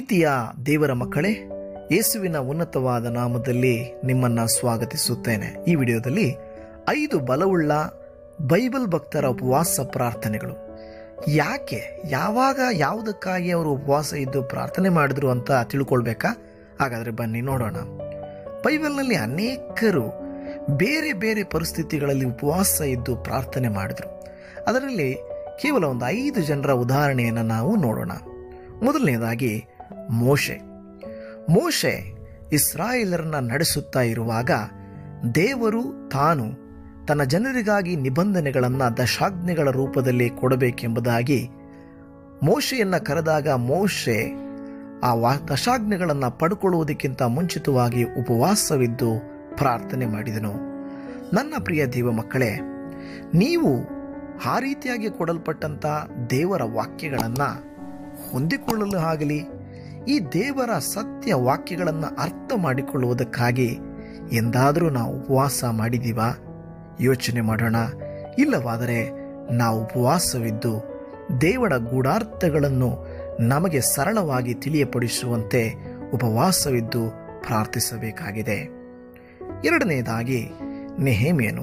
ಪ್ರೀತಿಯ ದೇವರ ಮಕ್ಕಳೇ ಯೇಸುವಿನ ಉನ್ನತವಾದ ನಾಮದಲ್ಲಿ ನಿಮ್ಮನ್ನ ಸ್ವಾಗತಿಸುತ್ತೇನೆ ಈ ವಿಡಿಯೋದಲ್ಲಿ ಐದು ಬಲವುಳ್ಳ ಬೈಬಲ್ ಭಕ್ತರ ಉಪವಾಸ ಪ್ರಾರ್ಥನೆಗಳು ಯಾಕೆ ಯಾವಾಗ ಯಾವುದಕ್ಕಾಗಿ ಅವರು ಉಪವಾಸ ಇದ್ದು ಪ್ರಾರ್ಥನೆ ಮಾಡಿದ್ರು ಅಂತ ತಿಳ್ಕೊಳ್ಬೇಕಾ ಹಾಗಾದ್ರೆ ಬನ್ನಿ ನೋಡೋಣ ಬೈಬಲ್ನಲ್ಲಿ ಅನೇಕರು ಬೇರೆ ಬೇರೆ ಪರಿಸ್ಥಿತಿಗಳಲ್ಲಿ ಉಪವಾಸ ಇದ್ದು ಪ್ರಾರ್ಥನೆ ಮಾಡಿದ್ರು ಅದರಲ್ಲಿ ಕೇವಲ ಒಂದು ಐದು ಜನರ ಉದಾಹರಣೆಯನ್ನು ನಾವು ನೋಡೋಣ ಮೊದಲನೇದಾಗಿ ಮೋಶೆ ಮೋಶೆ ಇಸ್ರಾಯೇಲರನ್ನ ನಡೆಸುತ್ತಾ ಇರುವಾಗ ದೇವರು ತಾನು ತನ್ನ ಜನರಿಗಾಗಿ ನಿಬಂಧನೆಗಳನ್ನು ದಶಾಜ್ಞೆಗಳ ರೂಪದಲ್ಲಿ ಕೊಡಬೇಕೆಂಬುದಾಗಿ ಮೋಶೆಯನ್ನ ಕರೆದಾಗ ಮೋಶೆ ಆ ವಾ ದಶಾಜ್ಞೆಗಳನ್ನು ಪಡ್ಕೊಳ್ಳುವುದಕ್ಕಿಂತ ಮುಂಚಿತವಾಗಿ ಉಪವಾಸವಿದ್ದು ಪ್ರಾರ್ಥನೆ ಮಾಡಿದನು ನನ್ನ ಪ್ರಿಯ ದೇವ ಮಕ್ಕಳೇ ನೀವು ಆ ರೀತಿಯಾಗಿ ಕೊಡಲ್ಪಟ್ಟಂತ ದೇವರ ವಾಕ್ಯಗಳನ್ನು ಹೊಂದಿಕೊಳ್ಳಲು ಆಗಲಿ ಈ ದೇವರ ಸತ್ಯ ವಾಕ್ಯಗಳನ್ನು ಅರ್ಥ ಮಾಡಿಕೊಳ್ಳುವುದಕ್ಕಾಗಿ ಎಂದಾದರೂ ನಾವು ಉಪವಾಸ ಮಾಡಿದೀವಾ ಯೋಚನೆ ಮಾಡೋಣ ಇಲ್ಲವಾದರೆ ನಾವು ಉಪವಾಸವಿದ್ದು ದೇವರ ಗೂಢಾರ್ಥಗಳನ್ನು ನಮಗೆ ಸರಳವಾಗಿ ತಿಳಿಯಪಡಿಸುವಂತೆ ಉಪವಾಸವಿದ್ದು ಪ್ರಾರ್ಥಿಸಬೇಕಾಗಿದೆ ಎರಡನೆಯದಾಗಿ ನೆಹೇಮಿಯನು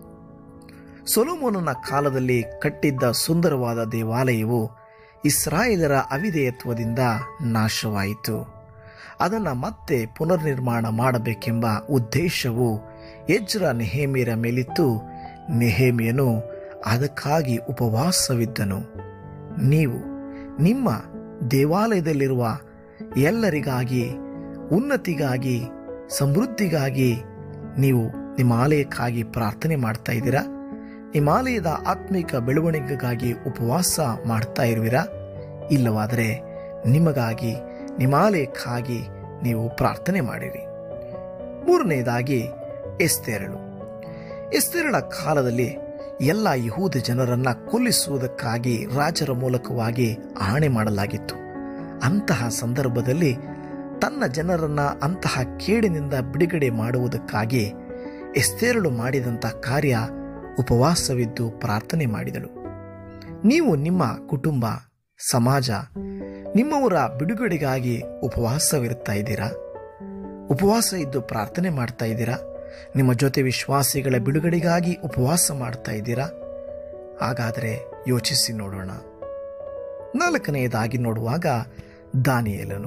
ಸೊಲೋಮೋನನ ಕಾಲದಲ್ಲಿ ಕಟ್ಟಿದ್ದ ಸುಂದರವಾದ ದೇವಾಲಯವು ಇಸ್ರಾಯೇಲರ ಅವಿಧೇಯತ್ವದಿಂದ ನಾಶವಾಯಿತು ಅದನ್ನು ಮತ್ತೆ ಪುನರ್ನಿರ್ಮಾಣ ಮಾಡಬೇಕೆಂಬ ಉದ್ದೇಶವು ಎಜ್ರ ನೆಹೇಮಿಯರ ಮೇಲಿತ್ತು ನೆಹೇಮಿಯನು ಅದಕ್ಕಾಗಿ ಉಪವಾಸವಿದ್ದನು ನೀವು ನಿಮ್ಮ ದೇವಾಲಯದಲ್ಲಿರುವ ಎಲ್ಲರಿಗಾಗಿ ಉನ್ನತಿಗಾಗಿ ಸಮೃದ್ಧಿಗಾಗಿ ನೀವು ನಿಮ್ಮ ಆಲಯಕ್ಕಾಗಿ ಪ್ರಾರ್ಥನೆ ಮಾಡ್ತಾ ಇದ್ದೀರಾ ನಿಮ್ಮ ಆಲಯದ ಆತ್ಮಿಕ ಬೆಳವಣಿಗೆಗಾಗಿ ಉಪವಾಸ ಮಾಡ್ತಾ ಇರುವಿರಾ ಇಲ್ಲವಾದರೆ ನಿಮಗಾಗಿ ನಿಮ್ಮ ಆಲಯಕ್ಕಾಗಿ ನೀವು ಪ್ರಾರ್ಥನೆ ಮಾಡಿರಿ ಮೂರನೆಯದಾಗಿ ಎಸ್ತೇರಳು ಎಸ್ತೇರಳ ಕಾಲದಲ್ಲಿ ಎಲ್ಲ ಯಹೂದ ಜನರನ್ನ ಕೊಲ್ಲಿಸುವುದಕ್ಕಾಗಿ ರಾಜರ ಮೂಲಕವಾಗಿ ಆಣೆ ಮಾಡಲಾಗಿತ್ತು ಅಂತಹ ಸಂದರ್ಭದಲ್ಲಿ ತನ್ನ ಜನರನ್ನ ಅಂತಹ ಕೇಡಿನಿಂದ ಬಿಡುಗಡೆ ಮಾಡುವುದಕ್ಕಾಗಿ ಎಸ್ತೇರಳು ಮಾಡಿದಂಥ ಕಾರ್ಯ ಉಪವಾಸವಿದ್ದು ಪ್ರಾರ್ಥನೆ ಮಾಡಿದಳು ನೀವು ನಿಮ್ಮ ಕುಟುಂಬ ಸಮಾಜ ನಿಮ್ಮವರ ಬಿಡುಗಡೆಗಾಗಿ ಉಪವಾಸವಿರುತ್ತಾ ಇದ್ದೀರಾ ಉಪವಾಸ ಇದ್ದು ಪ್ರಾರ್ಥನೆ ಮಾಡ್ತಾ ಇದ್ದೀರಾ ನಿಮ್ಮ ಜೊತೆ ವಿಶ್ವಾಸಿಗಳ ಬಿಡುಗಡೆಗಾಗಿ ಉಪವಾಸ ಮಾಡ್ತಾ ಇದ್ದೀರಾ ಹಾಗಾದರೆ ಯೋಚಿಸಿ ನೋಡೋಣ ನಾಲ್ಕನೆಯದಾಗಿ ನೋಡುವಾಗ ದಾನಿಯೇಲನು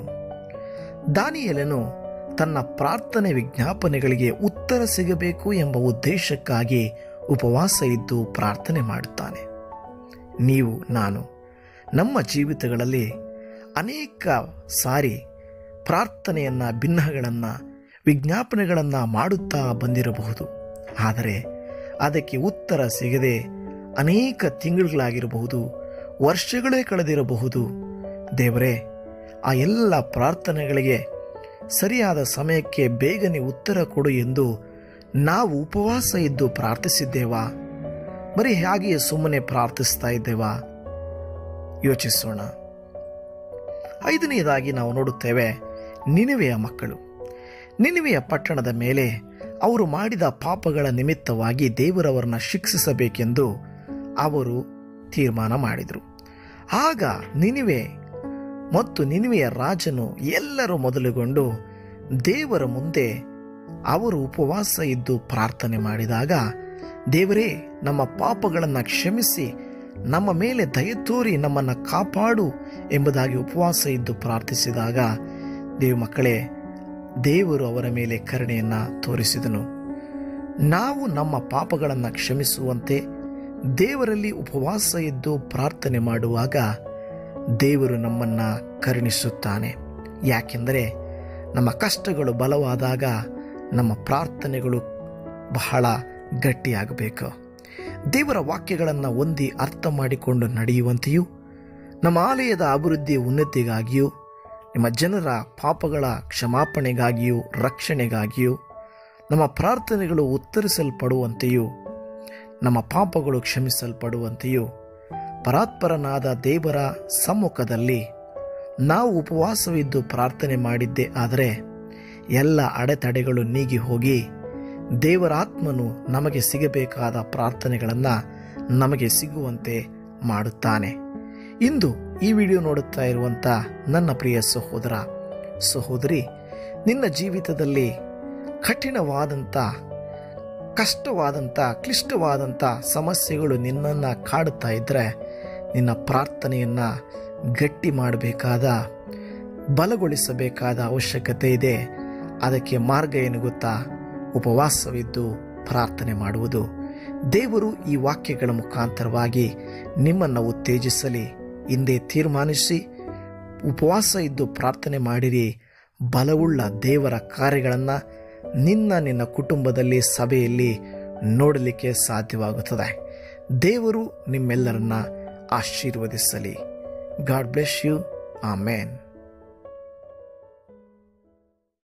ದಾನಿಯೇಲನು ತನ್ನ ಪ್ರಾರ್ಥನೆ ವಿಜ್ಞಾಪನೆಗಳಿಗೆ ಉತ್ತರ ಸಿಗಬೇಕು ಎಂಬ ಉದ್ದೇಶಕ್ಕಾಗಿ ಉಪವಾಸ ಇದ್ದು ಪ್ರಾರ್ಥನೆ ಮಾಡುತ್ತಾನೆ ನೀವು ನಾನು ನಮ್ಮ ಜೀವಿತಗಳಲ್ಲಿ ಅನೇಕ ಸಾರಿ ಪ್ರಾರ್ಥನೆಯನ್ನ ಭಿನ್ನಗಳನ್ನು ವಿಜ್ಞಾಪನೆಗಳನ್ನು ಮಾಡುತ್ತಾ ಬಂದಿರಬಹುದು ಆದರೆ ಅದಕ್ಕೆ ಉತ್ತರ ಸಿಗದೆ ಅನೇಕ ತಿಂಗಳುಗಳಾಗಿರಬಹುದು ವರ್ಷಗಳೇ ಕಳೆದಿರಬಹುದು ದೇವರೇ ಆ ಎಲ್ಲ ಪ್ರಾರ್ಥನೆಗಳಿಗೆ ಸರಿಯಾದ ಸಮಯಕ್ಕೆ ಬೇಗನೆ ಉತ್ತರ ಕೊಡು ಎಂದು ನಾವು ಉಪವಾಸ ಇದ್ದು ಪ್ರಾರ್ಥಿಸಿದ್ದೇವಾ ಬರೀ ಹಾಗೆಯೇ ಸುಮ್ಮನೆ ಪ್ರಾರ್ಥಿಸ್ತಾ ಇದ್ದೇವಾ ಯೋಚಿಸೋಣ ಐದನೆಯದಾಗಿ ನಾವು ನೋಡುತ್ತೇವೆ ನಿನಿವೆಯ ಮಕ್ಕಳು ನಿನಿವೆಯ ಪಟ್ಟಣದ ಮೇಲೆ ಅವರು ಮಾಡಿದ ಪಾಪಗಳ ನಿಮಿತ್ತವಾಗಿ ದೇವರವರನ್ನ ಶಿಕ್ಷಿಸಬೇಕೆಂದು ಅವರು ತೀರ್ಮಾನ ಮಾಡಿದರು ಆಗ ನಿನಿವೆ ಮತ್ತು ನಿನಿವೆಯ ರಾಜನು ಎಲ್ಲರೂ ಮೊದಲುಗೊಂಡು ದೇವರ ಮುಂದೆ ಅವರು ಉಪವಾಸ ಇದ್ದು ಪ್ರಾರ್ಥನೆ ಮಾಡಿದಾಗ ದೇವರೇ ನಮ್ಮ ಪಾಪಗಳನ್ನು ಕ್ಷಮಿಸಿ ನಮ್ಮ ಮೇಲೆ ದಯತೋರಿ ನಮ್ಮನ್ನು ಕಾಪಾಡು ಎಂಬುದಾಗಿ ಉಪವಾಸ ಇದ್ದು ಪ್ರಾರ್ಥಿಸಿದಾಗ ದೇವ ಮಕ್ಕಳೇ ದೇವರು ಅವರ ಮೇಲೆ ಕರುಣೆಯನ್ನ ತೋರಿಸಿದನು ನಾವು ನಮ್ಮ ಪಾಪಗಳನ್ನು ಕ್ಷಮಿಸುವಂತೆ ದೇವರಲ್ಲಿ ಉಪವಾಸ ಇದ್ದು ಪ್ರಾರ್ಥನೆ ಮಾಡುವಾಗ ದೇವರು ನಮ್ಮನ್ನ ಕರುಣಿಸುತ್ತಾನೆ ಯಾಕೆಂದರೆ ನಮ್ಮ ಕಷ್ಟಗಳು ಬಲವಾದಾಗ ನಮ್ಮ ಪ್ರಾರ್ಥನೆಗಳು ಬಹಳ ಗಟ್ಟಿಯಾಗಬೇಕು ದೇವರ ವಾಕ್ಯಗಳನ್ನು ಹೊಂದಿ ಅರ್ಥ ಮಾಡಿಕೊಂಡು ನಡೆಯುವಂತೆಯೂ ನಮ್ಮ ಆಲಯದ ಅಭಿವೃದ್ಧಿ ಉನ್ನತಿಗಾಗಿಯೂ ನಿಮ್ಮ ಜನರ ಪಾಪಗಳ ಕ್ಷಮಾಪಣೆಗಾಗಿಯೂ ರಕ್ಷಣೆಗಾಗಿಯೂ ನಮ್ಮ ಪ್ರಾರ್ಥನೆಗಳು ಉತ್ತರಿಸಲ್ಪಡುವಂತೆಯೂ ನಮ್ಮ ಪಾಪಗಳು ಕ್ಷಮಿಸಲ್ಪಡುವಂತೆಯೂ ಪರಾತ್ಪರನಾದ ದೇವರ ಸಮ್ಮುಖದಲ್ಲಿ ನಾವು ಉಪವಾಸವಿದ್ದು ಪ್ರಾರ್ಥನೆ ಮಾಡಿದ್ದೇ ಆದರೆ ಎಲ್ಲ ಅಡೆತಡೆಗಳು ನೀಗಿ ಹೋಗಿ ದೇವರಾತ್ಮನು ನಮಗೆ ಸಿಗಬೇಕಾದ ಪ್ರಾರ್ಥನೆಗಳನ್ನು ನಮಗೆ ಸಿಗುವಂತೆ ಮಾಡುತ್ತಾನೆ ಇಂದು ಈ ವಿಡಿಯೋ ನೋಡುತ್ತಾ ಇರುವಂಥ ನನ್ನ ಪ್ರಿಯ ಸಹೋದರ ಸಹೋದರಿ ನಿನ್ನ ಜೀವಿತದಲ್ಲಿ ಕಠಿಣವಾದಂಥ ಕಷ್ಟವಾದಂಥ ಕ್ಲಿಷ್ಟವಾದಂಥ ಸಮಸ್ಯೆಗಳು ನಿನ್ನನ್ನು ಕಾಡುತ್ತಾ ಇದ್ದರೆ ನಿನ್ನ ಪ್ರಾರ್ಥನೆಯನ್ನು ಗಟ್ಟಿ ಮಾಡಬೇಕಾದ ಬಲಗೊಳಿಸಬೇಕಾದ ಅವಶ್ಯಕತೆ ಇದೆ ಅದಕ್ಕೆ ಮಾರ್ಗ ಏನು ಗೊತ್ತಾ ಉಪವಾಸವಿದ್ದು ಪ್ರಾರ್ಥನೆ ಮಾಡುವುದು ದೇವರು ಈ ವಾಕ್ಯಗಳ ಮುಖಾಂತರವಾಗಿ ನಿಮ್ಮನ್ನು ಉತ್ತೇಜಿಸಲಿ ಹಿಂದೆ ತೀರ್ಮಾನಿಸಿ ಉಪವಾಸ ಇದ್ದು ಪ್ರಾರ್ಥನೆ ಮಾಡಿರಿ ಬಲವುಳ್ಳ ದೇವರ ಕಾರ್ಯಗಳನ್ನು ನಿನ್ನ ನಿನ್ನ ಕುಟುಂಬದಲ್ಲಿ ಸಭೆಯಲ್ಲಿ ನೋಡಲಿಕ್ಕೆ ಸಾಧ್ಯವಾಗುತ್ತದೆ ದೇವರು ನಿಮ್ಮೆಲ್ಲರನ್ನ ಆಶೀರ್ವದಿಸಲಿ ಗಾಡ್ ಬ್ಲೆಸ್ ಯು ಆಮೇನ್